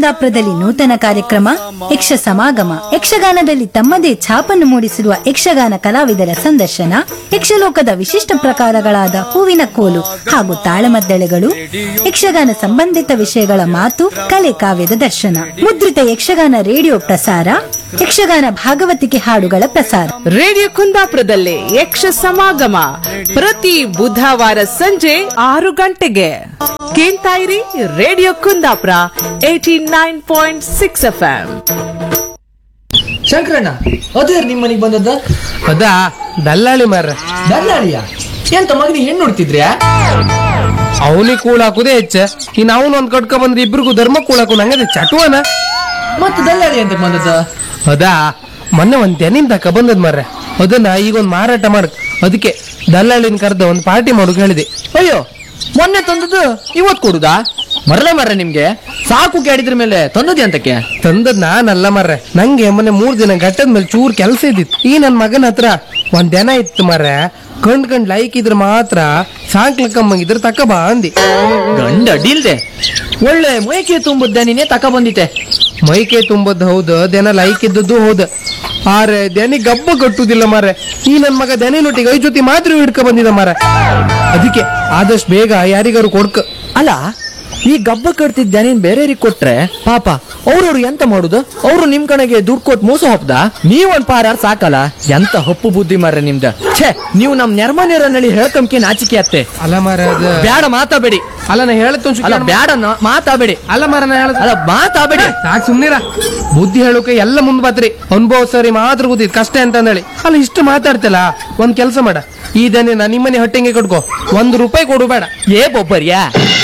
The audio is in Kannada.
ಕುಂದಾಪುರದಲ್ಲಿ ನೂತನ ಕಾರ್ಯಕ್ರಮ ಯಕ್ಷ ಸಮಾಗಮ ಯಕ್ಷಗಾನದಲ್ಲಿ ತಮ್ಮದೇ ಛಾಪನ್ನು ಮೂಡಿಸಿರುವ ಯಕ್ಷಗಾನ ಕಲಾವಿದರ ಸಂದರ್ಶನ ಯಕ್ಷಲೋಕದ ವಿಶಿಷ್ಟ ಪ್ರಕಾರಗಳಾದ ಹೂವಿನ ಕೋಲು ಹಾಗೂ ತಾಳಮದ್ದಳೆಗಳು ಯಕ್ಷಗಾನ ಸಂಬಂಧಿತ ವಿಷಯಗಳ ಮಾತು ಕಲೆ ಕಾವ್ಯದ ದರ್ಶನ ಮುದ್ರಿತ ಯಕ್ಷಗಾನ ರೇಡಿಯೋ ಪ್ರಸಾರ ಯಕ್ಷಗಾನ ಭಾಗವತಿಕೆ ಹಾಡುಗಳ ಪ್ರಸಾರ ರೇಡಿಯೋ ಕುಂದಾಪುರದಲ್ಲಿ ಯಕ್ಷ ಸಮಾಗಮ ಪ್ರತಿ ಬುಧವಾರ ಸಂಜೆ ಆರು ಗಂಟೆಗೆ ಕೇಳ್ತಾ ಇರಿ radio Kundapura eighty nine point six F Shankaranna ಅದೇ ನಿಮ್ಮ ಮನೆಗೆ ಬಂದದ್ದ ಅದಾ ದಲ್ಲಾಳಿ ಮಾರ್ರೆ ದಲ್ಲಾಳಿಯ ಎಂತ ಮಗನಿಗೆ ಹೆಣ್ಣು ನೋಡ್ತಿದ್ರ್ಯಾ ಅವನಿಗೆ ಕೂಳಾಕುದೇ ಹೆಚ್ಚ ಇನ್ ಅವನು ಒಂದ್ ಕಟ್ಕ ಬಂದ್ರೆ ಇಬ್ರಿಗೂ ಧರ್ಮ ಕೂಳಾಕು ನಂಗದೆ ಚಟುವನ ಮತ್ತೆ ದಲ್ಲಾಳಿ ಅಂತ ಬಂದದ್ದ ಅದಾ ಮೊನ್ನೆ ಒಂದ್ ತೆನಿನ್ ತಕ ಬಂದದ್ ಮಾರ್ರೆ ಅದನ್ನ ಈಗ ಒಂದ್ ಮಾರಾಟ ಮಾಡಕ್ ಅದಕ್ಕೆ ದಲ್ಲಾಳಿನ ಕರೆದ ಒಂದ್ ಪಾರ್ಟಿ ಮಾಡೋಕ್ ಹೇಳಿದೆ ಅಯ್ಯೋ ಮೊನ್ನೆ ತಂದದ್ದು ಇವತ್ ಕೊಡುದಾ ಮರಲೆ ಮರ್ರೆ ನಿಮ್ಗೆ ಸಾಕು ಕೇಳಿದ್ರ ಮೇಲೆ ತಂದದ್ದೆ ಅಂತಕ್ಕೆ ತಂದದ್ ನಾನಲ್ಲ ಮಾರ್ರೆ ನಂಗೆ ಮೊನ್ನೆ ಮೂರ್ ದಿನ ಗಟ್ಟದ ಮೇಲೆ ಚೂರ್ ಕೆಲಸ ಇದ್ದಿತ್ತು ಈ ನನ್ ಮಗನ ಹತ್ರ ಒಂದ್ ದನ ಇತ್ತು ಮಾರ್ರೆ ಕಂಡ್ ಕಂಡ್ ಲೈಕ್ ಇದ್ರ ಮಾತ್ರ ಸಾಂಕ್ಲಕ್ಕಮ್ಮಂಗಿದ್ರ ತಕ ಬಾ ಅಂದಿ ಗಂಡ ಅಡ್ಡಿಲ್ದೆ ಒಳ್ಳೆ ಮೈಕೆ ತುಂಬುದ್ದೆ ನೀನೆ ತಕ ಬಂದಿತ್ತೆ ಮೈಕೆ ತುಂಬದ್ ಹೌದು ದನ ಲೈಕ್ ಇದ್ದದ್ದು ಹೌದು ಆರೆ ದನಿ ಗಬ್ಬ ಕಟ್ಟುದಿಲ್ಲ ಮಾರೆ ಈ ನನ್ ಮಗ ದನಿನೊಟ್ಟಿಗೆ ಐ ಜೊತೆ ಮಾತ್ರ ಹಿಡ್ಕ ಬಂದಿದ ಮಾರ ಅದಕ್ಕೆ ಆದಷ್ಟು ಬೇಗ ಯಾರಿಗಾರು ಕೊಡ್ಕ ಅಲ್ಲ ಈ ಗಬ್ಬ ಕಟ್ತಿದ್ದ ನೀನ್ ಬೇರೆಯವ್ರಿಗೆ ಕೊಟ್ರೆ ಪಾಪ ಅವ್ರವ್ರು ಎಂತ ಮಾಡುದು ಅವ್ರು ನಿಮ್ ಕಣಗೆ ದುಡ್ಡು ಕೊಟ್ಟು ಮೋಸ ಹೊಪ್ಪದ ನೀವೊಂದ್ ಪಾರಾರ್ ಸಾಕಲ್ಲ ಎಂತ ಹಪ್ಪು ಬುದ್ಧಿ ಮಾರ್ರೆ ನಿಮ್ದ ಛೇ ನೀವು ನಮ್ ನೆರ್ಮನೇರನಲ್ಲಿ ಹೇಳ್ಕಂಕೆ ನಾಚಿಕೆ ಅತ್ತೆ ಅಲ್ಲ ಮಾರ ಅದ ಬ್ಯಾಡ ಮಾತಾಬೇಡಿ ಅಲ್ಲ ನಾ ಹೇಳತ್ ಅಲ್ಲ ಬ್ಯಾಡ ನ- ಮಾತಾಬೇಡಿ ಅಲ್ಲ ಮಾರ ನಾ ಹೇಳದ್ ಅಲ್ಲ ಮಾತಾಬೇಡಿ ಸಾಕ್ ಸುಮ್ನಿರ ಬುದ್ಧಿ ಹೇಳೋಕೆ ಎಲ್ಲ ಮುಂದ್ ಬಾತ್ರಿ ಅನುಭವ ಸರಿ ಮಾತ್ರ ಗೊತ್ತಿದ್ ಕಷ್ಟ ಅಂತ ಅಂದೇಳಿ ಅಲ್ಲ ಇಷ್ಟು ಮಾತಾಡ್ತಿಲ್ಲ ಒಂದ್ ಕೆಲಸ ಮಾಡ ಈ ದನಿ ನಾ ನಿಮ್ಮನೆ ಹೊಟ್ಟೆಗೆ ಕಟ್ಕೋ ಒಂದ್ ರೂಪಾಯಿ ಕೊಡು ಬೇಡ ಏ ಬೊಬ್ಬರ್ಯಾ